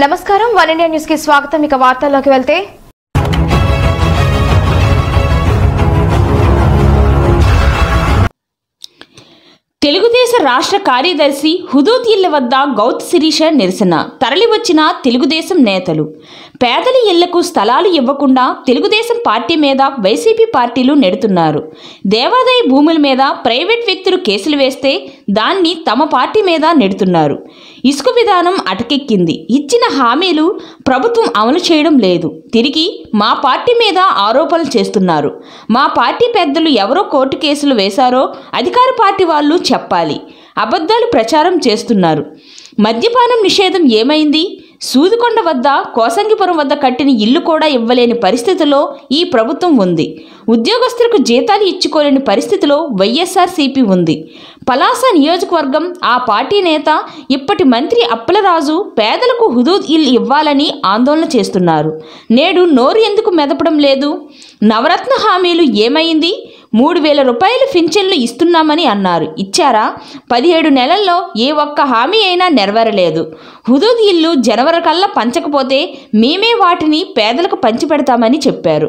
నమస్కారం one India news కి స్వాగతం ఇక వార్తల్లోకి వెళ్తే తెలుగుదేశ రాష్ట్ర కార్యదర్శి హుదూద్ ఇళ్ల వద్ద గౌత్ శిరీష నిరసన తరలివచ్చిన తెలుగుదేశం నేతలు పేదల ఇళ్లకు స్థలాలు ఇవ్వకుండా తెలుగుదేశం పార్టీ మీద వైసీపీ పార్టీలు నెడుతున్నారు దేవాదాయ భూముల మీద ప్రైవేట్ వ్యక్తులు కేసులు వేస్తే దాన్ని తమ పార్టీ మీద నెడుతున్నారు ఇసుక విధానం అటకెక్కింది ఇచ్చిన హామీలు ప్రభుత్వం అమలు చేయడం లేదు తిరిగి మా పార్టీ మీద ఆరోపణలు చేస్తున్నారు మా పార్టీ పెద్దలు ఎవరో కోర్టు కేసులు వేశారో అధికార పార్టీ వాళ్ళు చెప్పాలి అబద్ధాలు ప్రచారం చేస్తున్నారు మద్యపానం నిషేధం ఏమైంది సూదికొండ వద్ద కోసంగిపురం వద్ద కట్టిన ఇల్లు కూడా ఇవ్వలేని పరిస్థితిలో ఈ ప్రభుత్వం ఉంది ఉద్యోగస్తులకు జీతాలు ఇచ్చుకోలేని పరిస్థితిలో వైఎస్ఆర్సీపీ ఉంది పలాస నియోజకవర్గం ఆ పార్టీ నేత ఇప్పటి మంత్రి అప్పలరాజు పేదలకు హుదూద్ ఇల్లు ఇవ్వాలని ఆందోళన చేస్తున్నారు నేడు నోరు ఎందుకు మెదపడం లేదు నవరత్న హామీలు ఏమైంది మూడు వేల రూపాయలు పింఛన్లు ఇస్తున్నామని అన్నారు ఇచ్చారా పదిహేడు నెలల్లో ఏ ఒక్క హామీ అయినా నెరవేరలేదు హుదూద్ ఇల్లు జనవరి కల్లా పంచకపోతే మేమే వాటిని పేదలకు పంచిపెడతామని చెప్పారు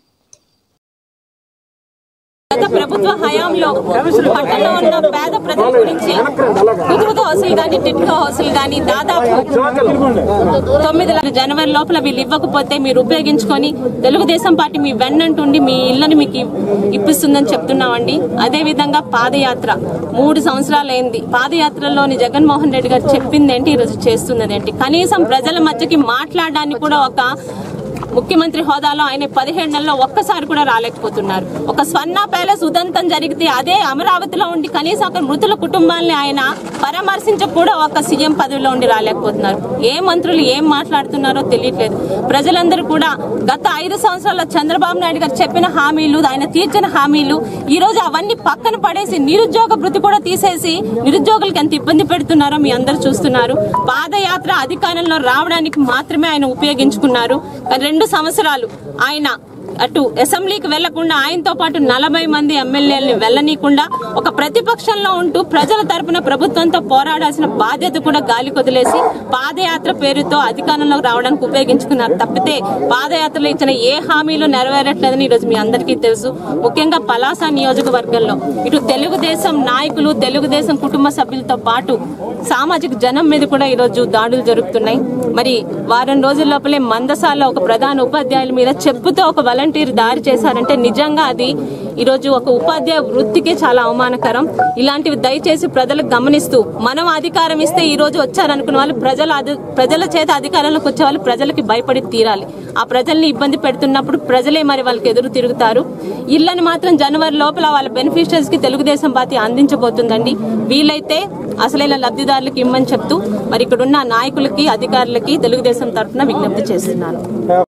గత ప్రభుత్వ హయాంలో పట్టణంలో ఉన్న పేద ప్రజల గురించి కుదురుతో హౌసులు గాని టిట్కో హౌసులు గాని దాదాపు తొమ్మిది లక్షల జనవరి లోపల వీళ్ళు ఇవ్వకపోతే మీరు ఉపయోగించుకొని తెలుగుదేశం పార్టీ మీ వెన్నంటుండి మీ ఇళ్లను మీకు ఇప్- ఇప్పిస్తుందని చెప్తున్నామండి అదే విధంగా పాదయాత్ర మూడు సంవత్సరాలైంది పాదయాత్రలోని జగన్మోహన్ రెడ్డి గారు చెప్పింది ఏంటి ఈరోజు చేస్తున్నది ఏంటి కనీసం ప్రజల మధ్యకి మాట్లాడడానికి కూడా ఒక ముఖ్యమంత్రి హోదాలో ఆయన పదిహేడు నెలల్లో ఒక్కసారి కూడా రాలేకపోతున్నారు ఒక స్వర్ణ ప్యాలెస్ ఉదంతం జరిగితే అదే అమరావతిలో ఉండి కనీసం అక్కడ మృతుల కుటుంబాన్ని ఆయన పరామర్శించ కూడా ఒక సీఎం పదవిలో ఉండి రాలేకపోతున్నారు ఏ మంత్రులు ఏం మాట్లాడుతున్నారో తెలియట్లేదు ప్రజలందరూ కూడా గత ఐదు సంవత్సరాల చంద్రబాబు నాయుడు గారు చెప్పిన హామీలు ఆయన తీర్చిన హామీలు ఈ రోజు అవన్నీ పక్కన పడేసి నిరుద్యోగ వృత్తి కూడా తీసేసి నిరుద్యోగులకు ఎంత ఇబ్బంది పెడుతున్నారో మీ అందరూ చూస్తున్నారు పాదయాత్ర అధికారంలో రావడానికి మాత్రమే ఆయన ఉపయోగించుకున్నారు కానీ రెండు సంవత్సరాలు ఆయన అటు అసెంబ్లీకి వెళ్లకుండా ఆయనతో పాటు నలభై మంది ఎమ్మెల్యేలని వెళ్లనీయకుండా ఒక ప్రతిపక్షంలో ఉంటూ ప్రజల తరపున ప్రభుత్వంతో పోరాడాల్సిన బాధ్యత కూడా గాలి కొదిలేసి పాదయాత్ర పేరుతో అధికారంలోకి రావడానికి ఉపయోగించుకున్నారు తప్పితే పాదయాత్రలో ఇచ్చిన ఏ హామీలు నెరవేరట్లేదని ఈరోజు మీ అందరికీ తెలుసు ముఖ్యంగా పలాస నియోజకవర్గంలో ఇటు తెలుగుదేశం నాయకులు తెలుగుదేశం కుటుంబ సభ్యులతో పాటు సామాజిక జనం మీద కూడా ఈరోజు దాడులు జరుగుతున్నాయి మరి వారం రోజుల లోపలే మందసాల ఒక ప్రధాన ఉపాధ్యాయుల మీద చెప్పుతో ఒక వాలంటీర్ దాడి చేశారంటే నిజంగా అది ఈరోజు ఒక ఉపాధ్యాయ వృత్తికే చాలా అవమానకరం ఇలాంటివి దయచేసి ప్రజలకు గమనిస్తూ మనం అధికారం ఇస్తే ఈ రోజు వచ్చారనుకున్న వాళ్ళు ప్రజల అధి- ప్రజల చేత అధికారంలోకి వచ్చే వాళ్ళు ప్రజలకి భయపడి తీరాలి ఆ ప్రజల్ని ఇబ్బంది పెడుతున్నప్పుడు ప్రజలే మరి వాళ్ళకి ఎదురు తిరుగుతారు ఇళ్లను మాత్రం జనవరి లోపల వాళ్ళ బెనిఫిషియర్స్ కి తెలుగుదేశం పార్టీ అందించబోతుందండి వీలైతే అసలైన లబ్ధిదారులకు ఇమ్మని చెప్తూ మరి ఇక్కడున్న నాయకులకి అధికారులకి తెలుగుదేశం తరఫున విజ్ఞప్తి చేస్తున్నాను